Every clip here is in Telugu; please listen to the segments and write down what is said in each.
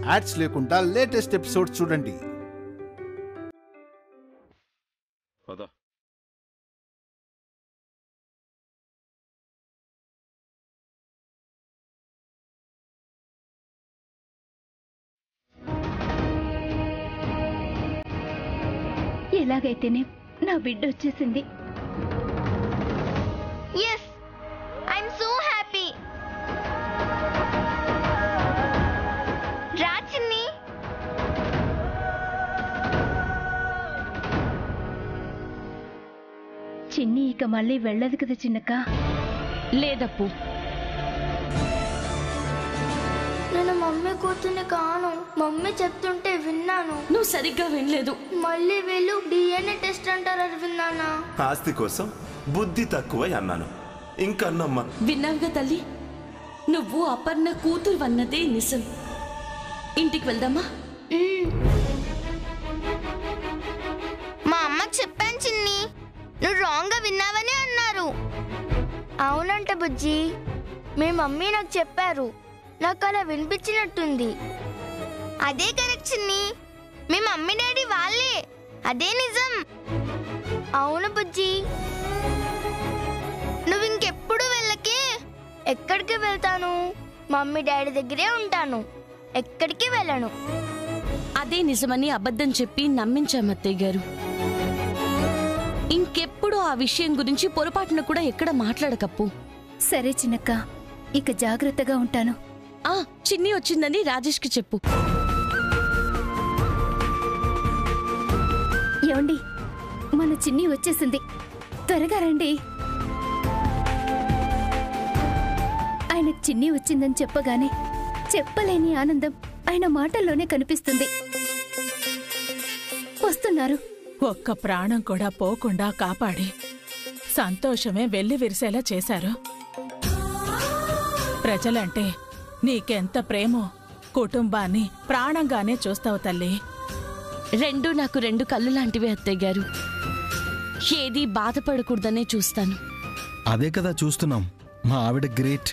యాడ్స్ లేకుండా లేటెస్ట్ ఎపిసోడ్ చూడండి పద ఎలాగైతేనే నా బిడ్డ వచ్చేసింది ఎస్ ఐఎమ్ సో హ్యాపీ రా చిన్ని చిన్ని ఇక మళ్ళీ వెళ్ళదు కదా చిన్నక్క లేదప్పు నేను మమ్మీ కూతుర్ని కాను మమ్మీ చెప్తుంటే విన్నాను నువ్వు సరిగ్గా వినలేదు మళ్ళీ వీళ్ళు డిఎన్ఏ టెస్ట్ అంటారని విన్నానా ఆస్తి కోసం బుద్ధి తక్కువ అన్నాను ఇంకన్నమ్మ విన్నావుగా తల్లి నువ్వు అపర్ణ కూతురు అన్నదే నిజం ఇంటికి వెళ్దామా మా అమ్మకి చెప్పాను చిన్ని నువ్వు రాంగ్ గా విన్నావని అన్నారు అవునంట బుజ్జి మీ మమ్మీ నాకు చెప్పారు నాకు అలా వినిపించినట్టుంది అదే కరెక్ట్ చిన్ని మీ మమ్మీ డాడీ వాళ్ళే అదే నిజం అవును బుజ్జి నువ్వు ఇంకెప్పుడు వెళ్ళకే ఎక్కడికి వెళ్తాను మమ్మీ డాడీ దగ్గరే ఉంటాను ఎక్కడికి వెళ్ళను అదే నిజమని అబద్ధం చెప్పి నమ్మించాం అత్తయ్య గారు ఇంకెప్పుడు ఆ విషయం గురించి పొరపాటున కూడా ఎక్కడ మాట్లాడకప్పు సరే చిన్నక్క ఇక జాగ్రత్తగా ఉంటాను ఆ చిన్ని వచ్చిందని రాజేష్కి చెప్పు ఏమండి మన చిన్ని వచ్చేసింది త్వరగా రండి ఆయన చిన్ని వచ్చిందని చెప్పగానే చెప్పలేని ఆనందం ఆయన మాటల్లోనే కనిపిస్తుంది వస్తున్నారు ఒక్క ప్రాణం కూడా పోకుండా కాపాడి సంతోషమే వెళ్లి విరిసేలా చేశారు ప్రజలంటే నీకెంత ప్రేమో కుటుంబాన్ని ప్రాణంగానే చూస్తావు తల్లి రెండు నాకు రెండు కళ్ళు లాంటివే అత్తయ్య గారు ఏది బాధపడకూడదనే చూస్తాను అదే కదా చూస్తున్నాం మా ఆవిడ గ్రేట్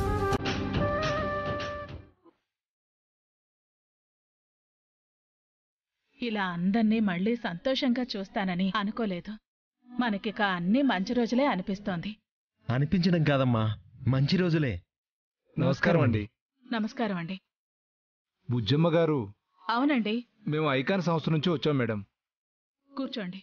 ఇలా అందర్నీ మళ్ళీ సంతోషంగా చూస్తానని అనుకోలేదు మనకిక అన్ని మంచి రోజులే అనిపిస్తోంది అనిపించడం కాదమ్మా మంచి రోజులే నమస్కారం అండి నమస్కారం అండి బుజ్జమ్మ గారు అవునండి మేము ఐకాన్ సంస్థ నుంచి వచ్చాం మేడం కూర్చోండి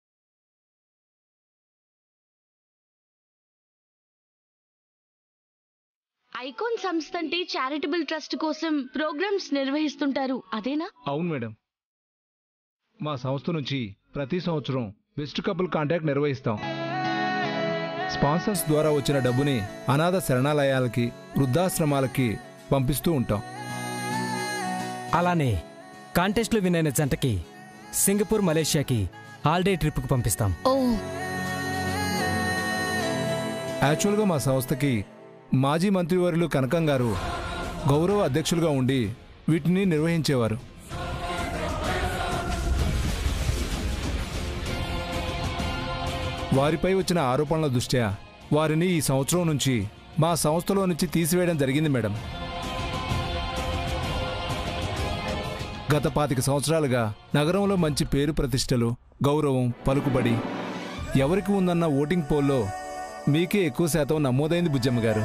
ఐకాన్ సంస్థ అంటే చారిటబుల్ ట్రస్ట్ కోసం ప్రోగ్రామ్స్ నిర్వహిస్తుంటారు అదేనా అవును మేడం మా సంస్థ నుంచి ప్రతి సంవత్సరం బెస్ట్ కపుల్ కాంటాక్ట్ నిర్వహిస్తాం స్పాన్సర్స్ ద్వారా వచ్చిన డబ్బుని అనాథ శరణాలయాలకి వృద్ధాశ్రమాలకి పంపిస్తూ ఉంటాం అలానే కాంటెస్ట్లో విన్ అయిన జంటకి సింగపూర్ మలేషియాకి హాలిడే ట్రిప్కి పంపిస్తాం ఓ యాక్చువల్గా మా సంస్థకి మాజీ మంత్రివర్యులు కనకం గారు గౌరవ అధ్యక్షులుగా ఉండి వీటిని నిర్వహించేవారు వారిపై వచ్చిన ఆరోపణల దృష్ట్యా వారిని ఈ సంవత్సరం నుంచి మా సంస్థలో నుంచి తీసివేయడం జరిగింది మేడం గత పాతిక సంవత్సరాలుగా నగరంలో మంచి పేరు ప్రతిష్టలు గౌరవం పలుకుబడి ఎవరికి ఉందన్న ఓటింగ్ పోల్లో మీకే ఎక్కువ శాతం నమోదైంది బుజ్జమ్మ గారు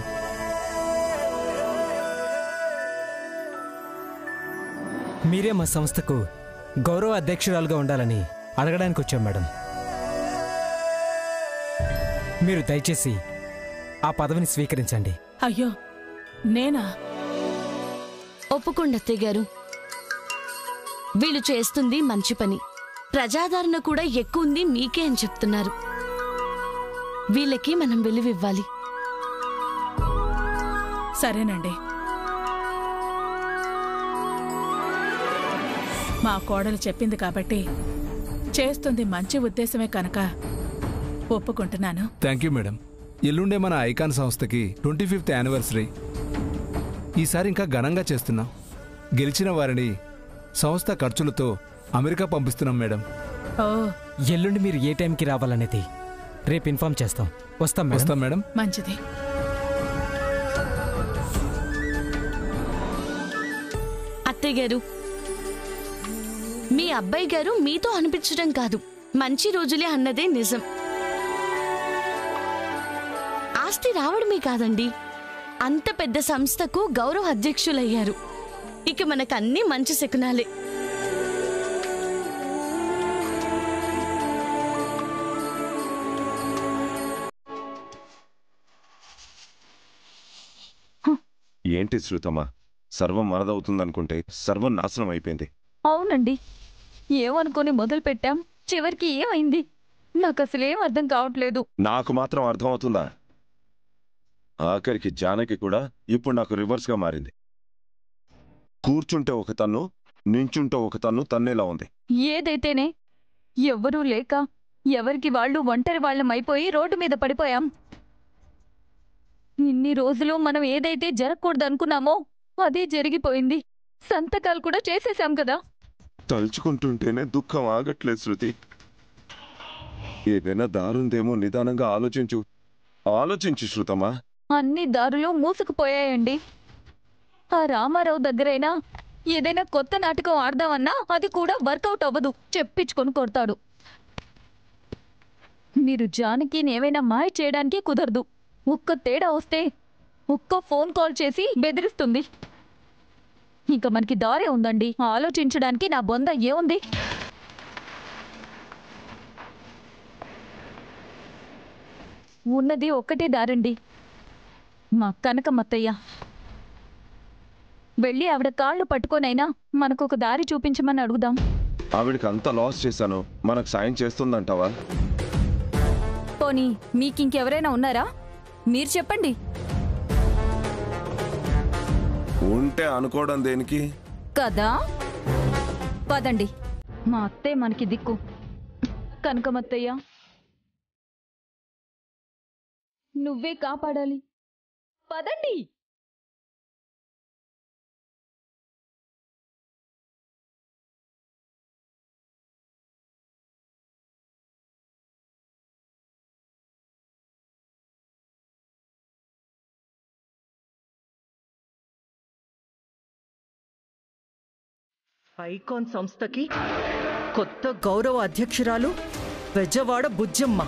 మీరే మా సంస్థకు గౌరవ అధ్యక్షురాలుగా ఉండాలని అడగడానికి వచ్చాం మేడం మీరు దయచేసి ఆ పదవిని స్వీకరించండి అయ్యో నేనా ఒప్పుకోండి అత్తయ్య గారు వీళ్ళు చేస్తుంది మంచి పని ప్రజాదరణ కూడా ఎక్కువ ఉంది మీకే అని చెప్తున్నారు వీళ్ళకి మనం విలువివ్వాలి సరేనండి మా కోడలు చెప్పింది కాబట్టి చేస్తుంది మంచి ఉద్దేశమే కనుక ఒప్పుకుంటున్నాను థ్యాంక్ యూ మేడం ఎల్లుండే మన ఐకాన్ సంస్థకి ట్వంటీ ఫిఫ్త్ యానివర్సరీ ఈసారి ఇంకా ఘనంగా చేస్తున్నాం గెలిచిన వారిని సంస్థ ఖర్చులతో అమెరికా పంపిస్తున్నాం మేడం ఓ ఎల్లుండి మీరు ఏ టైంకి రావాలనేది రేపు ఇన్ఫార్మ్ చేస్తాం వస్తాం మేడం వస్తాం మేడం మంచిది అత్తయ్య అత్తయ్య గారు మీ అబ్బాయి గారు మీతో అనిపించడం కాదు మంచి రోజులే అన్నదే నిజం ఆస్తి రావడమే కాదండి అంత పెద్ద సంస్థకు గౌరవ అధ్యక్షులయ్యారు ఇక మనకన్నీ మంచి శకునాలే ఏంటి శృతమా సర్వం మనదవుతుందనుకుంటే సర్వం నాశనం అయిపోయింది అవునండి ఏమనుకొని మొదలు పెట్టాం చివరికి ఏమైంది నాకు అసలేం అర్థం కావట్లేదు నాకు మాత్రం అర్థమవుతుందా ఆఖరికి జానకి కూడా ఇప్పుడు నాకు రివర్స్గా మారింది కూర్చుంటే ఒక తన్ను నించుంటే ఒక తన్ను తన్నేలా ఉంది ఏదైతేనే ఎవ్వరూ లేక ఎవరికి వాళ్ళు ఒంటరి వాళ్ళం అయిపోయి రోడ్డు మీద పడిపోయాం ఇన్ని రోజులు మనం ఏదైతే జరగకూడదు అనుకున్నామో అదే జరిగిపోయింది సంతకాలు కూడా చేసేశాం కదా తలుచుకుంటుంటేనే దుఃఖం ఆగట్లేదు శృతి ఏదైనా దారుందేమో నిదానంగా ఆలోచించు ఆలోచించు శృతమా అన్ని దారులు మూసుకుపోయాయండి ఆ రామారావు దగ్గరైనా ఏదైనా కొత్త నాటకం ఆడదామన్నా అది కూడా వర్కౌట్ అవ్వదు చెప్పించుకొని కొడతాడు మీరు జానకిని ఏమైనా మాయ చేయడానికి కుదరదు ఒక్క తేడా వస్తే ఒక్క ఫోన్ కాల్ చేసి బెదిరిస్తుంది ఇంకా మనకి దారే ఉందండి ఆలోచించడానికి నా బొంద ఏముంది ఉన్నది ఒక్కటే దారండి మా కనకమత్తయ్య వెళ్ళి ఆవిడ కాళ్ళు పట్టుకొనైనా మనకొక దారి చూపించమని అడుగుదాం ఆవిడకి అంత లాస్ చేశాను మనకు సాయం చేస్తుందంటావా పోనీ మీకింకెవరైనా ఉన్నారా మీరు చెప్పండి ఉంటే అనుకోవడం దేనికి కదా పదండి మా అత్తే మనకి దిక్కు కనకమత్తయ్య నువ్వే కాపాడాలి పదండి ఐకాన్ సంస్థకి కొత్త గౌరవ అధ్యక్షురాలు బెజవాడ బుజ్జమ్మ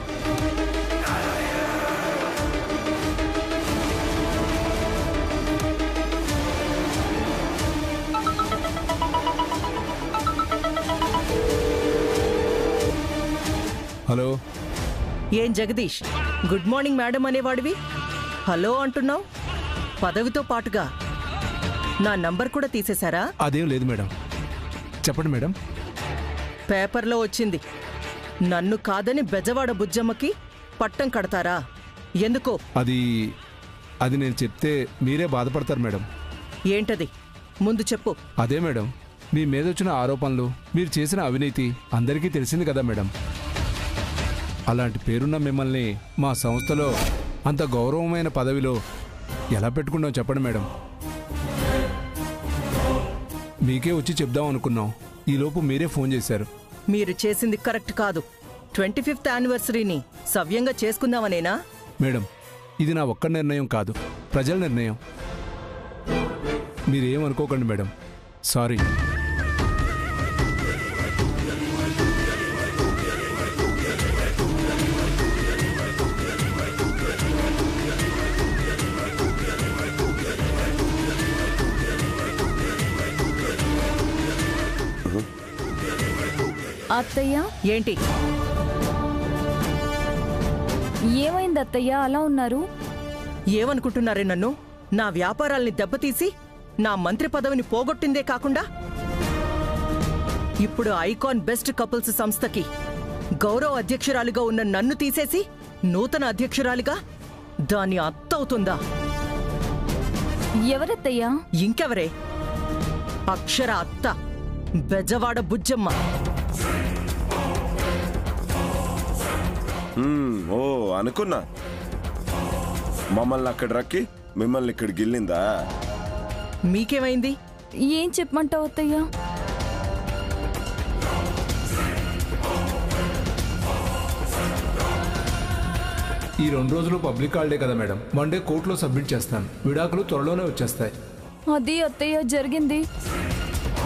హలో ఏం జగదీష్ గుడ్ మార్నింగ్ మేడం అనేవాడివి హలో అంటున్నావు పదవితో పాటుగా నా నంబర్ కూడా తీసేశారా అదేం లేదు మేడం చెప్పండి మేడం పేపర్లో వచ్చింది నన్ను కాదని బెజవాడ బుజ్జమ్మకి పట్టం కడతారా ఎందుకో అది అది నేను చెప్తే మీరే బాధపడతారు మేడం ఏంటది ముందు చెప్పు అదే మేడం మీ మీద వచ్చిన ఆరోపణలు మీరు చేసిన అవినీతి అందరికీ తెలిసింది కదా మేడం అలాంటి పేరున్న మిమ్మల్ని మా సంస్థలో అంత గౌరవమైన పదవిలో ఎలా పెట్టుకున్నాం చెప్పండి మేడం మీకే వచ్చి చెప్దాం అనుకున్నాం ఈలోపు మీరే ఫోన్ చేశారు మీరు చేసింది కరెక్ట్ కాదు ట్వంటీ ఫిఫ్త్ యానివర్సరీని సవ్యంగా చేసుకుందామనేనా మేడం ఇది నా ఒక్క నిర్ణయం కాదు ప్రజల నిర్ణయం మీరేమనుకోకండి మేడం సారీ అత్తయ్య ఏంటి ఏమైంది అత్తయ్య అలా ఉన్నారు ఏమనుకుంటున్నారే నన్ను నా వ్యాపారాల్ని దెబ్బతీసి నా మంత్రి పదవిని పోగొట్టిందే కాకుండా ఇప్పుడు ఐకాన్ బెస్ట్ కపుల్స్ సంస్థకి గౌరవ అధ్యక్షురాలిగా ఉన్న నన్ను తీసేసి నూతన అధ్యక్షురాలిగా దాని అత్తవుతుందా ఎవరత్తయ్యా ఇంకెవరే అక్షర అత్త బెజవాడ బుజ్జమ్మ హ్మ్, ఓ అనుకున్నా మమ్మల్ని అక్కడ రక్కి మిమ్మల్ని ఇక్కడ గిల్లిందా మీకేమైంది ఏం చెప్పమంటావు అత్తయ్యా ఈ రెండు రోజులు పబ్లిక్ హాలిడే కదా మేడం వన్ డే కోర్టులో సబ్మిట్ చేస్తాను విడాకులు త్వరలోనే వచ్చేస్తాయి అది అత్తయ్య జరిగింది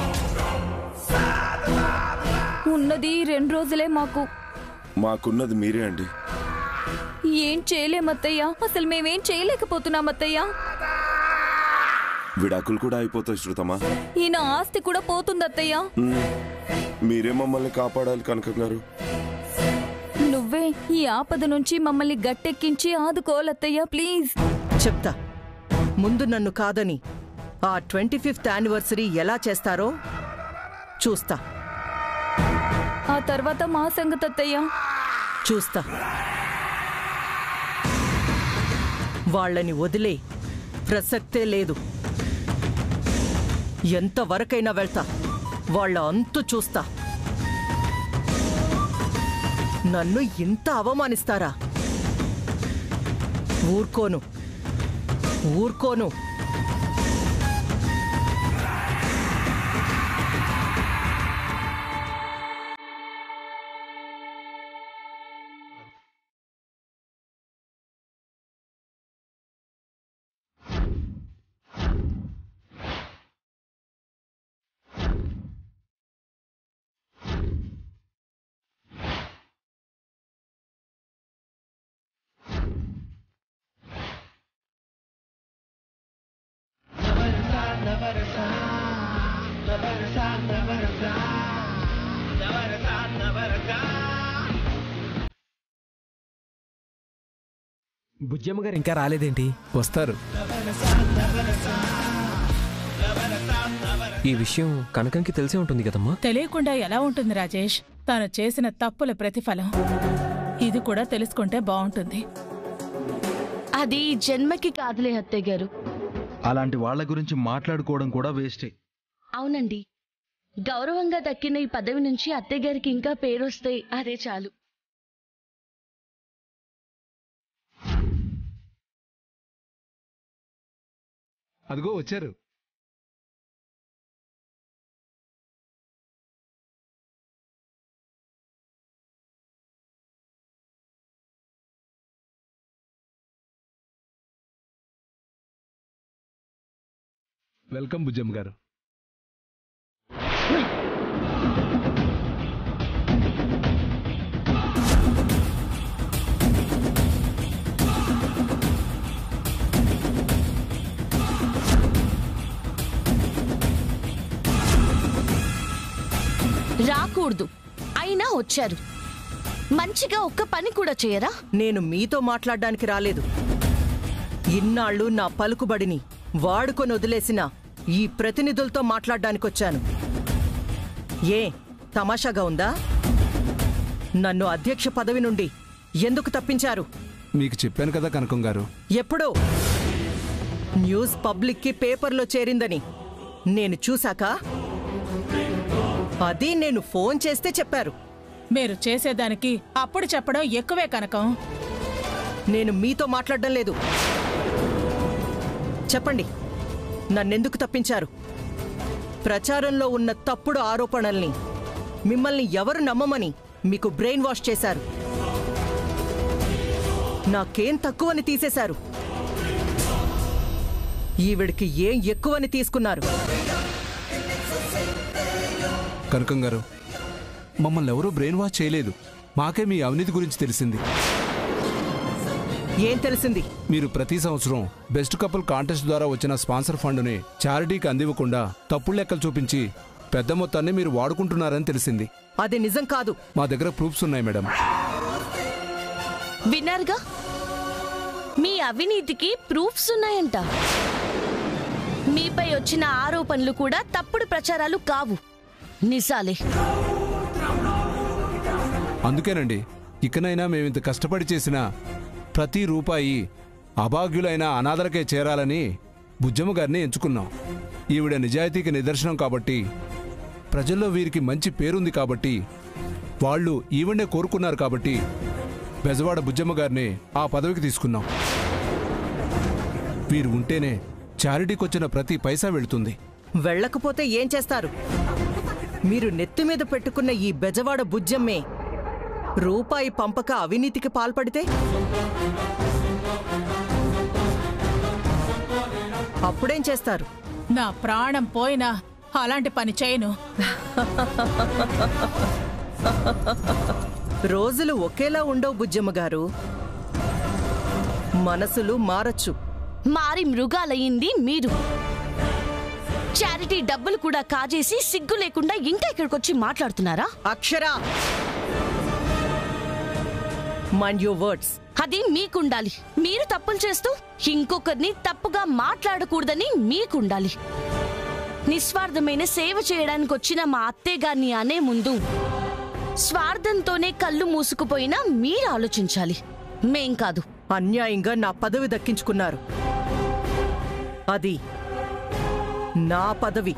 ఉన్నది రెండు రోజులే మాకు మాకున్నది మీరే అండి ఏం చేయలేమత్తయ్య అసలు మేమేం చేయలేకపోతున్నాం అత్తయ్య విడాకులు కూడా అయిపోతాయి శృతమా ఈయన ఆస్తి కూడా పోతుంది అత్తయ్య మ్మ్. మీరే మమ్మల్ని కాపాడాలి కనకం గారు నువ్వే ఈ ఆపద నుంచి మమ్మల్ని గట్టెక్కించి ఆదుకోవాలత్తయ్య ప్లీజ్ చెప్తా ముందు నన్ను కాదని ఆ ట్వంటీ ఫిఫ్త్ యానివర్సరీ ఎలా చేస్తారో చూస్తా ఆ తర్వాత మా సంగతి అత్తయ్య చూస్తా వాళ్ళని వదిలే ప్రసక్తే లేదు ఎంతవరకైనా వెళ్తా వాళ్ళ అంతు చూస్తా నన్ను ఇంత అవమానిస్తారా ఊరుకోను ఊరుకోను బుజ్జమ్మ గారు ఇంకా రాలేదేంటి వస్తారు ఈ విషయం కనకంకి తెలిసే ఉంటుంది కదమ్మా తెలియకుండా ఎలా ఉంటుంది రాజేష్ తాను చేసిన తప్పుల ప్రతిఫలం ఇది కూడా తెలుసుకుంటే బాగుంటుంది అది జన్మకి కాదులే అత్తయ్య గారు అలాంటి వాళ్ళ గురించి మాట్లాడుకోవడం కూడా వేస్టే అవునండి గౌరవంగా దక్కిన ఈ పదవి నుంచి అత్తయ్య గారికి ఇంకా పేరొస్తే అదే చాలు అదిగో వచ్చారు వెల్కమ్ బుజ్జమ్మ గారు రాకూడదు అయినా వచ్చారు మంచిగా ఒక్క పని కూడా చేయరా నేను మీతో మాట్లాడడానికి రాలేదు ఇన్నాళ్ళు నా పలుకుబడిని వాడుకొని వదిలేసిన ఈ ప్రతినిధులతో మాట్లాడడానికొచ్చాను ఏ తమాషాగా ఉందా నన్ను అధ్యక్ష పదవి నుండి ఎందుకు తప్పించారు మీకు చెప్పాను కదా కనకం గారు ఎప్పుడో న్యూస్ పబ్లిక్కి పేపర్లో చేరిందని నేను చూశాక అది నేను ఫోన్ చేస్తే చెప్పారు మీరు చేసేదానికి అప్పుడు చెప్పడం ఎక్కువే కనకం నేను మీతో మాట్లాడడం లేదు చెప్పండి నన్నెందుకు తప్పించారు ప్రచారంలో ఉన్న తప్పుడు ఆరోపణల్ని మిమ్మల్ని ఎవరు నమ్మమని మీకు బ్రెయిన్ వాష్ చేశారు నాకేం తక్కువని తీసేశారు ఈవిడికి ఏం ఎక్కువని తీసుకున్నారు కనకం గారు మమ్మల్ని ఎవరూ బ్రెయిన్ వాష్ చేయలేదు మాకే మీ అవినీతి గురించి తెలిసింది ఏం తెలిసింది మీరు ప్రతి సంవత్సరం బెస్ట్ కపుల్ కాంటెస్ట్ ద్వారా వచ్చిన స్పాన్సర్ ఫండ్ని చారిటీకి అందివ్వకుండా తప్పుడు లెక్కలు చూపించి పెద్ద మొత్తాన్ని మీరు వాడుకుంటున్నారని తెలిసింది అది నిజం కాదు మా దగ్గర ప్రూఫ్స్ ఉన్నాయి మేడం విన్నారుగా మీ అవినీతికి ప్రూఫ్స్ ఉన్నాయంట మీపై వచ్చిన ఆరోపణలు కూడా తప్పుడు ప్రచారాలు కావు నిజాలే అందుకేనండి ఇకనైనా మేము ఇంత కష్టపడి చేసిన ప్రతి రూపాయి అభాగ్యులైన అనాథలకే చేరాలని బుజ్జమ్మ గారిని ఎంచుకున్నాం ఈవిడ నిజాయితీకి నిదర్శనం కాబట్టి ప్రజల్లో వీరికి మంచి పేరుంది కాబట్టి వాళ్ళు ఈవిడే కోరుకున్నారు కాబట్టి బెజవాడ బుజ్జమ్మ గారిని ఆ పదవికి తీసుకున్నాం వీరు ఉంటేనే చారిటీకి వచ్చిన ప్రతి పైసా వెళుతుంది వెళ్ళకపోతే ఏం చేస్తారు మీరు నెత్తి మీద పెట్టుకున్న ఈ బెజవాడ బుజ్జమ్మే రూపాయి పంపక అవినీతికి పాల్పడితే అప్పుడేం చేస్తారు నా ప్రాణం పోయినా అలాంటి పని చేయను రోజులు ఒకేలా ఉండవు బుజ్జమ్మ గారు మనసులు మారచ్చు మారి మృగాలయ్యింది మీరు చారిటీ డబ్బులు కూడా కాజేసి సిగ్గు లేకుండా ఇంకా ఇక్కడికొచ్చి మాట్లాడుతున్నారా అక్షరా మైండ్ యువర్ వర్డ్స్ అది మీకుండాలి మీరు తప్పులు చేస్తూ ఇంకొకరిని తప్పుగా మాట్లాడకూడదని మీకుండాలి నిస్వార్థమైన సేవ చేయడానికి వచ్చిన మా అత్తయ్యగారిని అనే ముందు స్వార్థంతోనే కళ్ళు మూసుకుపోయినా మీరు ఆలోచించాలి మేం కాదు అన్యాయంగా నా పదవి దక్కించుకున్నారు అది నా పదవి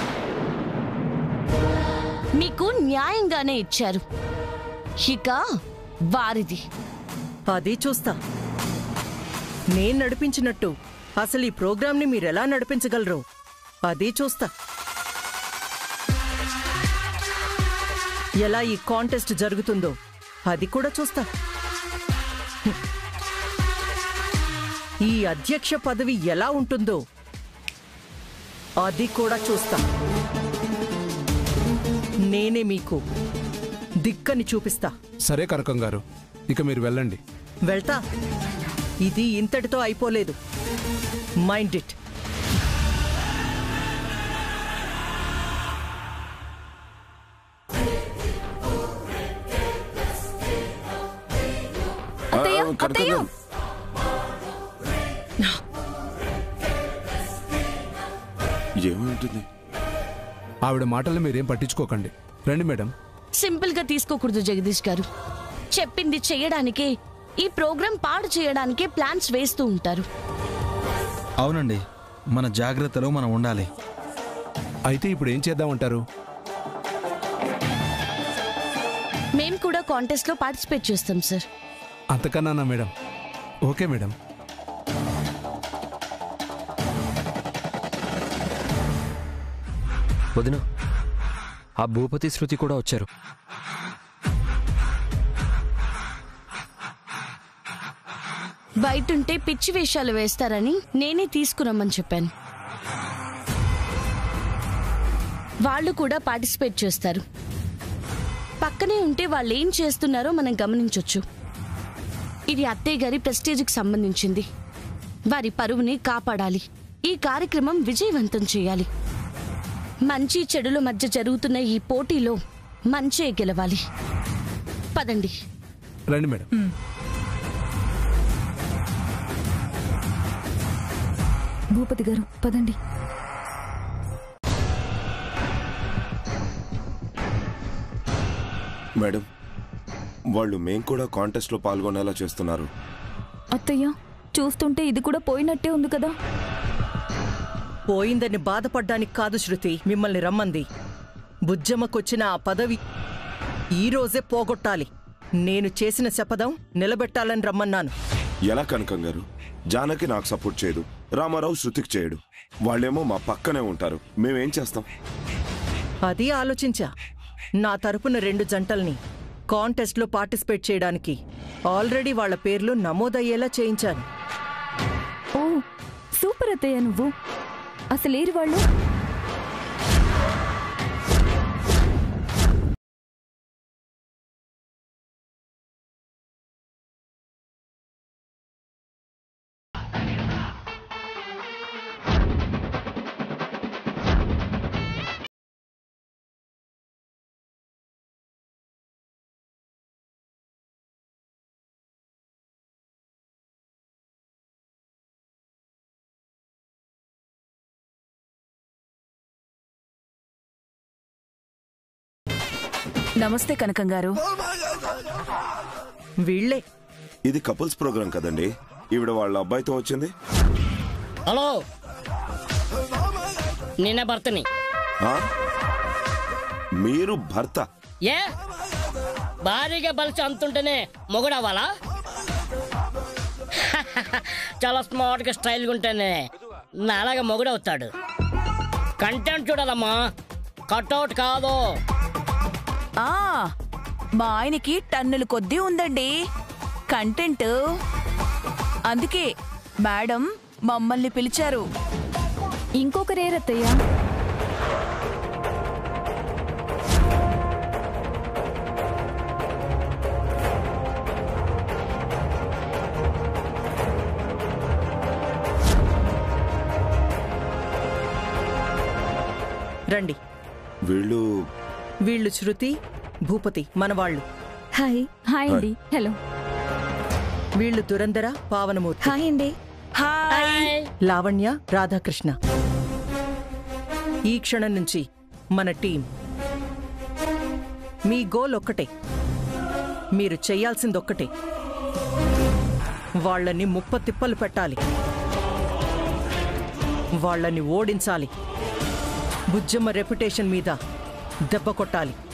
మీకు న్యాయంగానే ఇచ్చారు ఇక వారిది అది చూస్తా నేను నడిపించినట్టు అసలు ఈ ప్రోగ్రాంని మీరెలా నడిపించగలరు అది చూస్తా ఎలా ఈ కాంటెస్ట్ జరుగుతుందో అది కూడా చూస్తా హ్మ్. ఈ అధ్యక్ష పదవి ఎలా ఉంటుందో అది కూడా చూస్తా నేనే మీకు దిక్కని చూపిస్తా సరే కనకం గారు ఇక మీరు వెళ్ళండి వెళ్తా ఇది ఇంతటితో అయిపోలేదు మైండ్ ఇట్ ఆ, కనకం గారు. ఏముంటుంది ఆవిడ మాటలు మీరేం పట్టించుకోకండి రండి మేడం సింపుల్ గా తీసుకోకూడదు జగదీష్ గారు చెప్పింది చేయడానికే ఈ ప్రోగ్రాం పాడు చేయడానికే ప్లాన్స్ వేస్తూ ఉంటారు అవునండి మన జాగ్రత్తలో మనం ఉండాలి అయితే ఇప్పుడు ఏం చేద్దామంటారు మేం కూడా కాంటెస్ట్ లో పార్టిసిపేట్ చేస్తాం సార్ అంతకన్నా మేడం ఓకే మేడం వదిన ఆ భూపతి శృతి కూడా వచ్చారు బయటుంటే పిచ్చి వేషాలు వేస్తారని నేనే తీసుకురమ్మని చెప్పాను వాళ్ళు కూడా పార్టిసిపేట్ చేస్తారు పక్కనే ఉంటే వాళ్ళు ఏం చేస్తున్నారో మనం గమనించొచ్చు ఇది అత్తయ్య గారి ప్రెస్టేజ్కి సంబంధించింది వారి పరువుని కాపాడాలి ఈ కార్యక్రమం విజయవంతం చేయాలి మంచి చెడుల మధ్య జరుగుతున్న ఈ పోటీలో మంచే గెలవాలి పదండి రండి మేడం భూపతి గారు పదండి మేడం వాళ్ళు మేం కూడా కాంటెస్ట్లో పాల్గొనేలా చేస్తున్నారు అత్తయ్య చూస్తుంటే ఇది కూడా పోయినట్టే ఉంది కదా పోయిందని బాధపడ్డానికి కాదు శృతి మిమ్మల్ని రమ్మంది బుజ్జమ్మకొచ్చిన ఆ పదవి ఈ రోజే పోగొట్టాలి నేను చేసిన శపథం నిలబెట్టాలని రమ్మన్నాను ఎలా కనకం గారు జానకి నాకు సపోర్ట్ చేయదు రామారావు శృతికి చేయడు వాళ్ళేమో మా పక్కనే ఉంటారు మేమేం చేస్తాం అది ఆలోచించా నా తరపున రెండు జంటల్ని కాంటెస్ట్లో పార్టిసిపేట్ చేయడానికి ఆల్రెడీ వాళ్ళ పేర్లు నమోదయ్యేలా చేయించాను ఓ సూపర్ అత్తయ్య నువ్వు అసలేరు వాళ్ళు నమస్తే కనకం గారు వీళ్ళే ఇది కపుల్స్ ప్రోగ్రాం కదండి ఈవిడ వాళ్ళ అబ్బాయితో వచ్చింది హలో నేనే భర్తని ఆ? మీరు భర్త ఏ భారీగా బలిసి అంతుంటేనే మొగుడవ్వాలా చాలా స్మార్ట్గా స్టైల్గా ఉంటేనే నాలాగా మొగుడవుతాడు కంటెంట్ చూడాలమ్మా కట్అవుట్ కాదు ఆ మా ఆయనకి టన్నుల కొద్దీ ఉందండి కంటెంట్ అందుకే మేడం మమ్మల్ని పిలిచారు ఇంకొకరేరత్తయ్య రండి వీళ్ళు వీళ్ళు శృతి భూపతి మనవాళ్ళు హాయ్ హాయ్ అండి. హలో వీళ్ళు దురంధర పావనమూర్తి హాయ్ అండి హాయ్ లావణ్య రాధాకృష్ణ ఈ క్షణం నుంచి మన టీం మీ గోల్ ఒక్కటే మీరు చెయ్యాల్సిందొక్కటే వాళ్ళని ముప్ప తిప్పలు పెట్టాలి వాళ్ళని ఓడించాలి బుజ్జమ్మ రెప్యుటేషన్ మీద దెబ్బ కొట్టాలి